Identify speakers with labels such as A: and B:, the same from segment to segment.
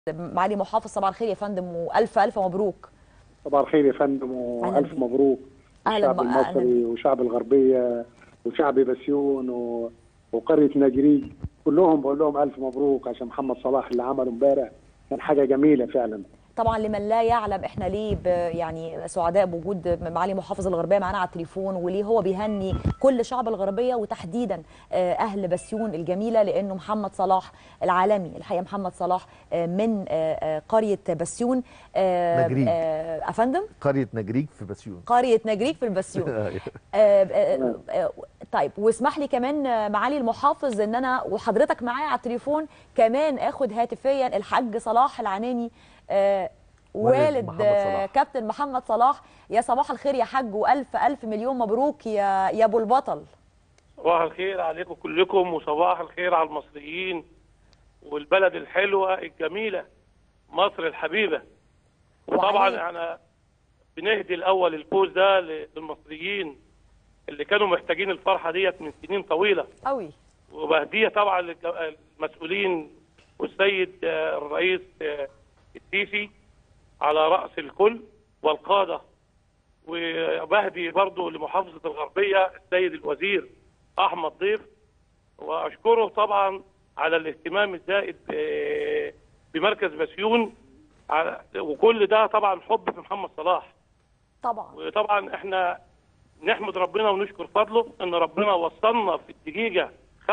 A: معالي محافظ صباح الخير يا فندم والف الف مبروك
B: صباح الخير يا فندم
A: أهلاً
B: والف
A: بيك.
B: مبروك
A: أهلاً
B: الشعب
A: ب- أهلاً
B: المصري وشعب الغربيه وشعب بسيون و... وقريه نجريج كلهم بقول لهم الف مبروك عشان محمد صلاح اللي عمله امبارح كان حاجه جميله فعلا
A: طبعا لمن لا يعلم احنا ليه ب يعني سعداء بوجود معالي محافظ الغربيه معانا على التليفون وليه هو بيهني كل شعب الغربيه وتحديدا آه، اهل بسيون الجميله لانه محمد صلاح العالمي الحقيقه محمد صلاح آه، من آه، آه، قريه بسيون آه،
C: نجريج.
A: آه، افندم
C: قريه نجريج في بسيون
A: قريه نجريج في البسيون آه، آه، آه، طيب واسمح لي كمان آه، معالي المحافظ ان انا وحضرتك معايا على التليفون كمان اخد هاتفيا الحاج صلاح العناني آه،
C: والد
A: والد
C: محمد
A: آه،
C: صلاح.
A: كابتن محمد صلاح يا صباح الخير يا حاج والف الف مليون مبروك يا يا ابو البطل
D: صباح الخير عليكم كلكم وصباح الخير على المصريين والبلد الحلوة الجميلة مصر الحبيبة وطبعا
A: وعليك.
D: احنا بنهدي الأول الفوز ده للمصريين اللي كانوا محتاجين الفرحة ديت من سنين طويلة
A: قوي
D: وبهدية طبعا للمسؤولين والسيد آه، الرئيس آه، السيسي على رأس الكل والقادة وبهدي برضو لمحافظة الغربية السيد الوزير أحمد ضيف وأشكره طبعا على الاهتمام الزائد ب- بمركز بسيون على- وكل ده طبعا حب في محمد صلاح
A: طبعا
D: وطبعا احنا نحمد ربنا ونشكر فضله ان ربنا وصلنا في الدقيقه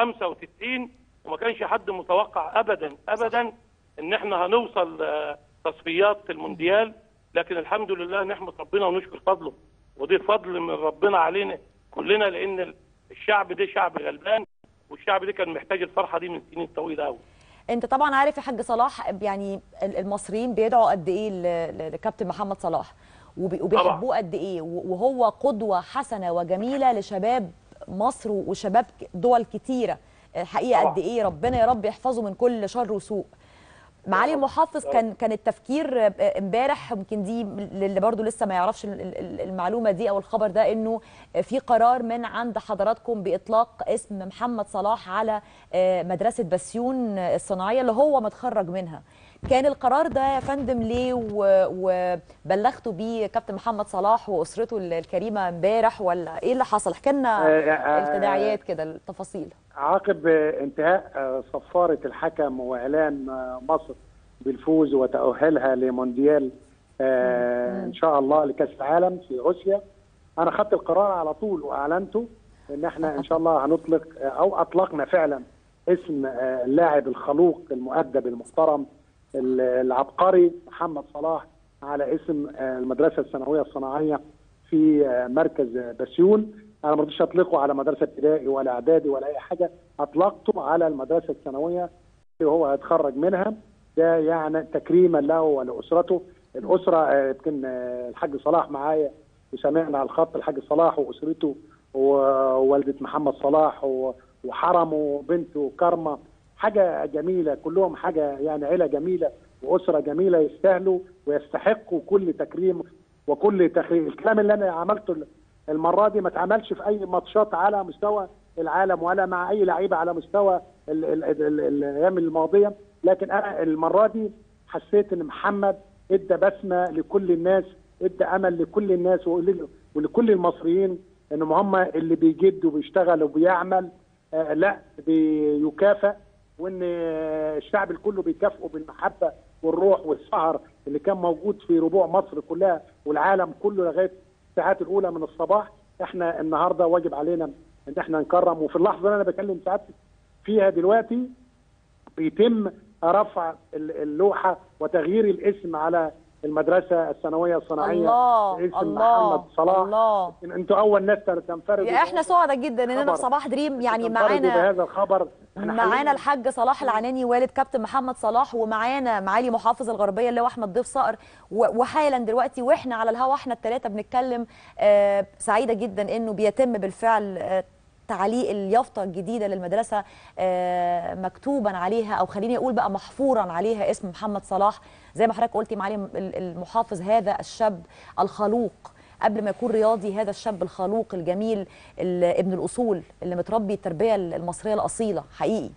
D: 95 وما كانش حد متوقع ابدا ابدا ان احنا هنوصل آه، تصفيات المونديال لكن الحمد لله نحمد ربنا ونشكر فضله ودي فضل من ربنا علينا كلنا لان الشعب ده شعب غلبان والشعب ده كان محتاج الفرحه دي من سنين طويله قوي
A: انت طبعا عارف يا حاج صلاح يعني ال- المصريين بيدعوا قد ايه ل- ل- لكابتن محمد صلاح وبي- وبيحبوه قد ايه و- وهو قدوه حسنه وجميله لشباب مصر وشباب ك- دول كتيره الحقيقه
D: طبعا.
A: قد ايه ربنا يا رب يحفظه من كل شر وسوء معالي المحافظ كان كان التفكير آه، امبارح يمكن دي اللي برضو لسه ما يعرفش ال- ال- المعلومه دي او الخبر ده انه في قرار من عند حضراتكم باطلاق اسم محمد صلاح على آه، مدرسه بسيون الصناعيه اللي هو متخرج منها كان القرار ده يا فندم ليه و- وبلغتوا بيه كابتن محمد صلاح واسرته الكريمه امبارح ولا ايه اللي حصل احكي لنا
B: آه، آه،
A: التداعيات كده التفاصيل
B: عقب انتهاء آه، صفاره الحكم واعلان آه، مصر بالفوز وتاهلها لمونديال آه، ان شاء الله لكاس العالم في روسيا انا خدت القرار على طول واعلنته ان احنا ان شاء الله هنطلق آه، او اطلقنا فعلا اسم آه، اللاعب الخلوق المؤدب المحترم ال- العبقري محمد صلاح على اسم آه، المدرسه الثانويه الصناعيه في آه، مركز آه، بسيون انا ما رضيتش اطلقه على مدرسه ابتدائي ولا اعدادي ولا اي حاجه اطلقته على المدرسه الثانويه اللي هو هيتخرج منها ده يعني تكريما له ولاسرته الاسره آه، يمكن آه، الحاج صلاح معايا وسمعنا على الخط الحاج صلاح واسرته ووالده محمد صلاح و- وحرمه وبنته كرمه حاجه جميله كلهم حاجه يعني عيله جميله واسره جميله يستاهلوا ويستحقوا كل تكريم وكل تخريج الكلام اللي انا عملته المره دي ما اتعملش في اي ماتشات على مستوى العالم ولا مع اي لعيبه على مستوى ال- ال- ال- ال- الايام الماضيه لكن انا المره دي حسيت ان محمد ادى بسمه لكل الناس ادى امل لكل الناس ول- ولكل المصريين ان هم اللي بيجد وبيشتغل وبيعمل آه لا بيكافئ وان آه، الشعب كله بيكافئه بالمحبه والروح والسهر اللي كان موجود في ربوع مصر كلها والعالم كله لغايه الساعات الاولى من الصباح احنا النهارده واجب علينا ان احنا نكرم وفي اللحظه اللي انا بكلم سعادتك فيها دلوقتي بيتم رفع ال- اللوحه وتغيير الاسم على المدرسه الثانويه الصناعيه
A: الله
B: باسم
A: الله
B: محمد صلاح
A: الله
B: إن انتوا اول ناس تنفردوا
A: يا احنا سعداء جدا اننا
B: خبر.
A: في صباح دريم يعني
B: تنفردوا
A: معانا
B: بهذا الخبر إحنا
A: معانا
B: حقيقي
A: الحاج صلاح العناني والد كابتن محمد صلاح ومعانا معالي محافظ الغربيه اللي هو احمد ضيف صقر و- وحالا دلوقتي واحنا على الهوا احنا الثلاثه بنتكلم آه، سعيده جدا انه بيتم بالفعل آه، تعليق اليافطه الجديده للمدرسه آه، مكتوبا عليها او خليني اقول بقى محفورا عليها اسم محمد صلاح زي ما حضرتك قلتي معالي ال- المحافظ هذا الشاب الخلوق قبل ما يكون رياضي هذا الشاب الخلوق الجميل ال- ابن الاصول اللي متربي التربيه المصريه الاصيله حقيقي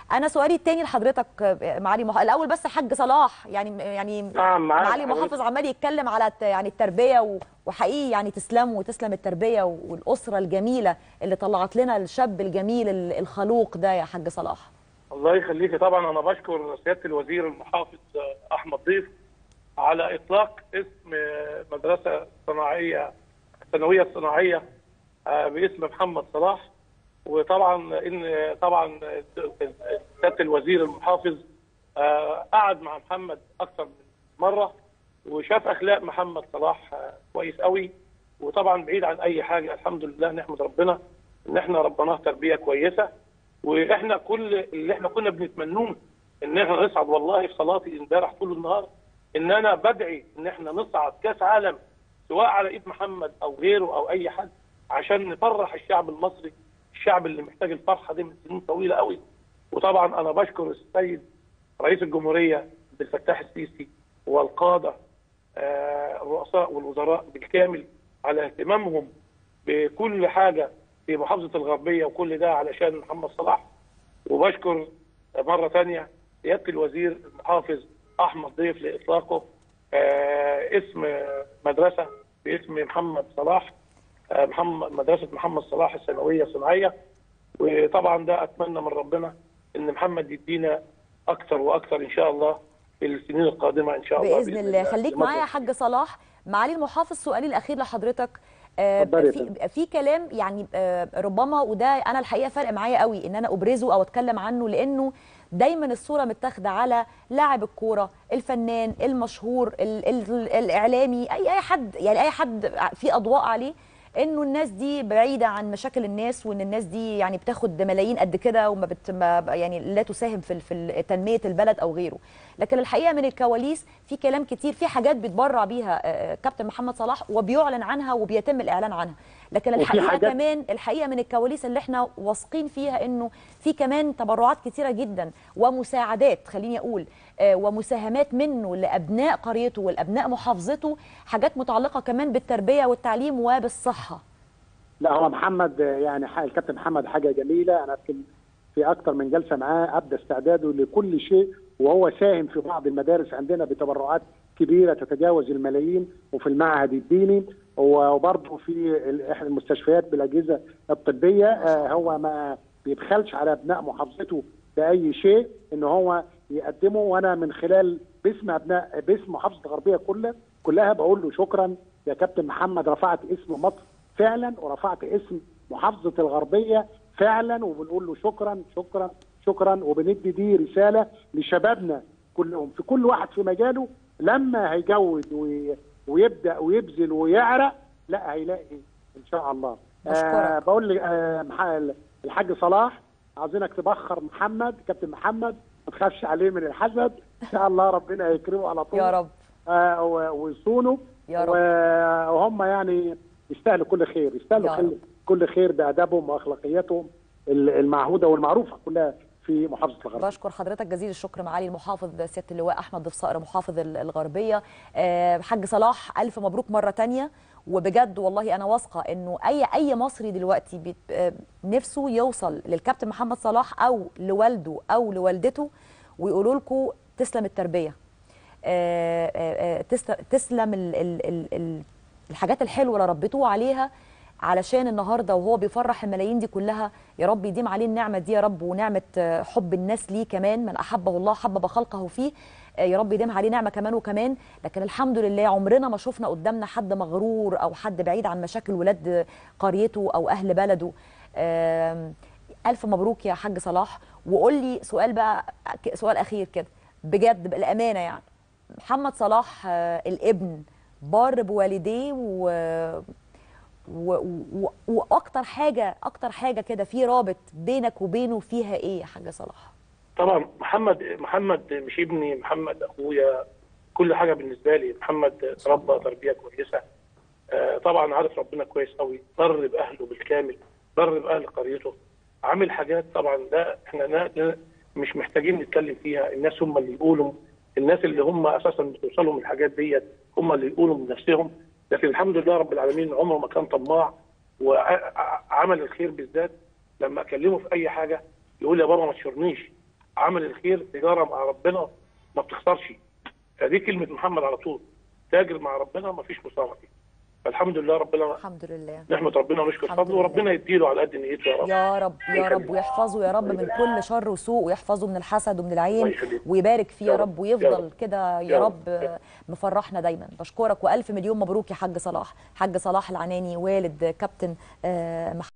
A: انا سؤالي الثاني لحضرتك آه، معالي مح... الاول بس الحاج صلاح يعني يعني
D: نعم، معاك
A: معالي
D: حضرتك.
A: محافظ عمال يتكلم على الت- يعني التربيه و... وحقيقي يعني تسلم وتسلم التربيه و- والاسره الجميله اللي طلعت لنا الشاب الجميل ال- الخلوق ده يا حاج صلاح
D: الله يخليك طبعا انا بشكر سياده الوزير المحافظ آه، احمد ضيف على اطلاق اسم آه، مدرسه صناعيه الثانويه الصناعيه آه، باسم محمد صلاح وطبعا ان آه، طبعا آه، سياده الوزير المحافظ آه، قعد مع محمد اكثر من مره وشاف اخلاق محمد صلاح آه، كويس قوي وطبعا بعيد عن اي حاجه الحمد لله نحمد ربنا ان احنا ربناه تربيه كويسه واحنا كل اللي احنا كنا بنتمنوه ان احنا نصعد والله في صلاتي امبارح طول النهار ان انا بدعي ان احنا نصعد كاس عالم سواء على ايد محمد او غيره او اي حد عشان نفرح الشعب المصري الشعب اللي محتاج الفرحه دي من سنين طويله قوي وطبعا انا بشكر السيد رئيس الجمهوريه عبد الفتاح السيسي والقاده آه، الرؤساء والوزراء بالكامل على اهتمامهم بكل حاجه في محافظه الغربيه وكل ده علشان محمد صلاح وبشكر مره ثانيه سياده الوزير المحافظ احمد ضيف لاطلاقه آه، اسم مدرسه باسم محمد صلاح آه، محمد مدرسه محمد صلاح الثانويه الصناعيه وطبعا ده اتمنى من ربنا ان محمد يدينا اكثر واكثر ان شاء الله في السنين القادمه ان شاء الله
A: باذن الله خليك معايا يا حاج صلاح معالي المحافظ سؤالي الاخير لحضرتك آه،
B: اتفضلي يا
A: في في كلام يعني آه، ربما وده انا الحقيقه فرق معايا قوي ان انا ابرزه او اتكلم عنه لانه دايما الصوره متاخده على لاعب الكوره الفنان المشهور ال ال الاعلامي اي اي حد يعني اي حد في اضواء عليه انه الناس دي بعيده عن مشاكل الناس وان الناس دي يعني بتاخد ملايين قد كده وما بت ما يعني لا تساهم في في تنميه البلد او غيره لكن الحقيقه من الكواليس في كلام كتير في حاجات بيتبرع بيها آه، كابتن محمد صلاح وبيعلن عنها وبيتم الاعلان عنها لكن
B: وفي
A: الحقيقه
B: حاجات-
A: كمان الحقيقه من الكواليس اللي احنا واثقين فيها انه في كمان تبرعات كتيره جدا ومساعدات خليني اقول آه، ومساهمات منه لابناء قريته والابناء محافظته حاجات متعلقه كمان بالتربيه والتعليم وبالصحه
B: لا هو محمد آه، يعني ح- الكابتن محمد حاجه جميله انا في في اكتر من جلسه معاه ابدا استعداده لكل شيء وهو ساهم في بعض المدارس عندنا بتبرعات كبيره تتجاوز الملايين وفي المعهد الديني وبرضه في ال- إحدى المستشفيات بالاجهزه الطبيه آه، هو ما بيبخلش على ابناء محافظته باي شيء ان هو يقدمه وانا من خلال باسم ابناء باسم محافظه الغربيه كلها كلها بقول له شكرا يا كابتن محمد رفعت اسم مصر فعلا ورفعت اسم محافظه الغربيه فعلا وبنقول له شكرا شكرا شكرا وبندي دي رساله لشبابنا كلهم في كل واحد في مجاله لما هيجود وي- ويبدا ويبذل ويعرق لا هيلاقي ان شاء الله
A: بشكرك.
B: بقول لي آه مح- الحاج صلاح عاوزينك تبخر محمد كابتن محمد ما تخافش عليه من الحسد ان شاء الله ربنا يكرمه على طول
A: يا رب
B: آه و- ويصونوا
A: يا رب.
B: و- وهم يعني يستاهلوا كل خير يستاهلوا
A: يا
B: كل,
A: رب.
B: كل خير بادابهم واخلاقياتهم ال- المعهوده والمعروفه كلها في محافظه الغرب
A: بشكر حضرتك جزيل الشكر معالي المحافظ سياده اللواء احمد ضيف صقر محافظ ال- الغربيه آه، حاج صلاح الف مبروك مره تانية وبجد والله انا واثقه انه اي اي مصري دلوقتي بيت- آه، نفسه يوصل للكابتن محمد صلاح او لوالده او لوالدته ويقولوا لكم تسلم التربيه آه، آه، آه، تسل- تسلم ال ال ال ال الحاجات الحلوه اللي ربيتوه عليها علشان النهارده وهو بيفرح الملايين دي كلها يا رب يديم عليه النعمه دي يا رب ونعمه آه، حب الناس ليه كمان من احبه الله حبب خلقه فيه آه، يا رب يديم عليه نعمه كمان وكمان لكن الحمد لله عمرنا ما شفنا قدامنا حد مغرور او حد بعيد عن مشاكل ولاد قريته او اهل بلده آم، الف مبروك يا حاج صلاح وقول لي سؤال بقى ك- سؤال اخير كده بجد بالامانه يعني محمد صلاح آه، الابن بار بوالديه و... و... و... واكتر حاجه اكتر حاجه كده في رابط بينك وبينه فيها ايه يا حاج صلاح
D: طبعا محمد محمد مش ابني محمد اخويا كل حاجه بالنسبه لي محمد تربى تربيه كويسه آه، طبعا عارف ربنا كويس قوي بر باهله بالكامل بر باهل قريته عامل حاجات طبعا ده احنا نا- نا- مش محتاجين نتكلم فيها الناس هم اللي يقولوا الناس اللي هم اساسا بتوصلهم الحاجات ديت هم اللي يقولوا من نفسهم لكن الحمد لله رب العالمين عمره ما كان طماع وعمل الخير بالذات لما اكلمه في اي حاجه يقول يا بابا ما تشورنيش عمل الخير التجاره مع ربنا ما بتخسرش فدي كلمه محمد على طول تاجر مع ربنا ما فيش مصارعه فيه فالحمد لله ربنا
A: الحمد لله
D: نحمد ربنا ونشكر
A: الحمد
D: فضله
A: لله.
D: وربنا يديله على قد نيته يا رب
A: يا رب يا
D: الله
A: رب
D: يخليك.
A: ويحفظه يا رب من كل شر وسوء ويحفظه من الحسد ومن العين
D: الله يخليك.
A: ويبارك فيه يا
D: يا رب.
A: رب
D: يا
A: ويفضل
D: رب.
A: كده يا
D: يا
A: رب
D: رب.
A: مفرحنا دايما بشكرك والف مليون مبروك يا حاج صلاح حاج صلاح العناني والد كابتن آه،